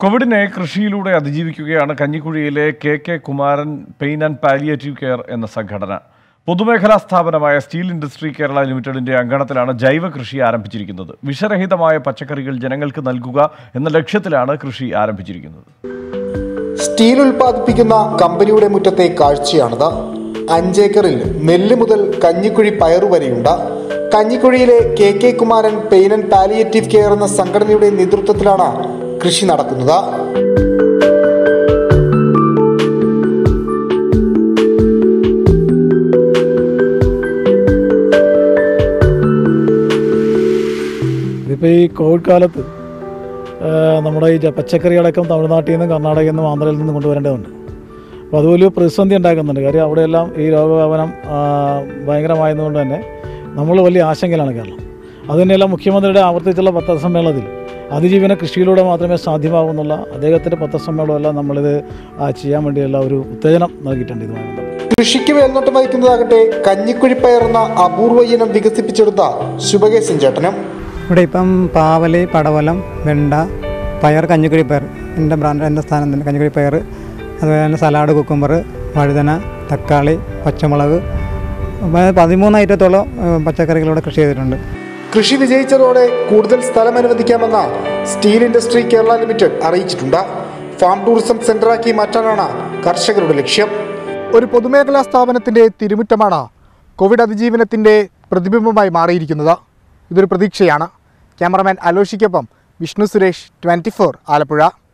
കോവിഡിനെ കൃഷിയിലൂടെ അതിജീവിക്കുകയാണ് കഞ്ഞിക്കുഴിയിലെ K K Kumaran pain and palliative care എന്ന സംഘടന പൊതുമേഖലാ സ്ഥാപനമായ സ്റ്റീൽ ഇൻഡസ്ട്രി കേരള ലിമിറ്റഡിന്റെ അങ്കണത്തിലാണ് ജൈവ കൃഷി ആരംഭിച്ചിരിക്കുന്നത് വിഷരഹിതമായ പച്ചക്കറികൾ ജനങ്ങൾക്ക് നൽകുക എന്ന ലക്ഷ്യത്തിലാണ് കൃഷി ആരംഭിച്ചിരിക്കുന്നത് സ്റ്റീൽ ഉൽപ്പാദിപ്പിക്കുന്ന കമ്പനിയുടെ മുറ്റത്തെ കാഴ്ചയാണിത് അഞ്ചേക്കറിൽ നെല്ല് മുതൽ കഞ്ഞിക്കുഴി പയറു വരെയുണ്ട് കഞ്ഞിക്കുഴിയിലെ K K Kumaran pain and palliative care എന്ന സംഘടനയുടെ നേതൃത്വത്തിലാണ് കൃഷി നടക്കുന്നത് ഇതിപ്പോൾ ഈ കോവിഡ് കാലത്ത് ആ, നമ്മുടെ ഈ ജ- പച്ചക്കറികളടക്കം തമിഴ്നാട്ടിൽ നിന്നും കർണാടകയിൽ നിന്നും ആന്ധ്രയിൽ നിന്നും കൊണ്ടുവരേണ്ടതുണ്ട് അപ്പോൾ അത് വലിയ പ്രതിസന്ധി ഉണ്ടാക്കുന്നുണ്ട് കാര്യം അവിടെയെല്ലാം ഈ രോഗവ്യാപനം ആ, ഭയങ്കരമായതുകൊണ്ട് തന്നെ നമ്മൾ വലിയ ആശങ്കയിലാണ് കേരളം അതുതന്നെയല്ല മുഖ്യമന്ത്രിയുടെ ആവർത്തിച്ചുള്ള പത്രസമ്മേളനത്തിൽ അതിജീവന കൃഷിയിലൂടെ മാത്രമേ സാധ്യമാകൂ എന്നുള്ള അദ്ദേഹത്തിൻ്റെ പത്രസമ്മേളനമെല്ലാം നമ്മളിത് ആ, ചെയ്യാൻ വേണ്ടിയുള്ള ഒരു ഉത്തേജനം നൽകിയിട്ടുണ്ട് ഇതുമായി ബന്ധപ്പെട്ട് കൃഷിക്ക് മേൽനോട്ടം വഹിക്കുന്നതാകട്ടെ കഞ്ഞിക്കുഴി പയർ എന്ന അപൂർവ ഇനം വികസിപ്പിച്ചെടുത്ത ശുഭകേശൻ ചേട്ടനും ഇവിടെ ഇപ്പം പാവല് പടവലം വെണ്ട പയർ കഞ്ഞിക്കുഴി പയർ എൻ്റെ ബ്രാൻഡ് എൻ്റെ സ്ഥാനം തന്നെ കഞ്ഞിക്കുഴി പയർ അതുപോലെ തന്നെ സലാഡ് കുക്കുമ്പർ വഴുതന തക്കാളി പച്ചമുളക് അപ്പോൾ പതിമൂന്ന് ഐറ്റത്തോളം ഏഹ്, പച്ചക്കറികളിവിടെ കൃഷി ചെയ്തിട്ടുണ്ട് കൃഷി വിജയിച്ചതോടെ കൂടുതൽ സ്ഥലം അനുവദിക്കാമെന്ന് സ്റ്റീൽ ഇൻഡസ്ട്രി കേരള ലിമിറ്റഡ് അറിയിച്ചിട്ടുണ്ട് ഫാം ടൂറിസം സെന്ററാക്കി മാറ്റാനാണ് കർഷകരുടെ ലക്ഷ്യം ഒരു പൊതുമേഖലാ സ്ഥാപനത്തിന്റെ തിരുമുറ്റമാണ് കോവിഡ് അതിജീവനത്തിന്റെ പ്രതിബിംബമായി മാറിയിരിക്കുന്നത് ഇതൊരു പ്രതീക്ഷയാണ് ക്യാമറമാൻ അലോഷിക്കൊപ്പം വിഷ്ണു സുരേഷ് ട്വൻറ്റി ആലപ്പുഴ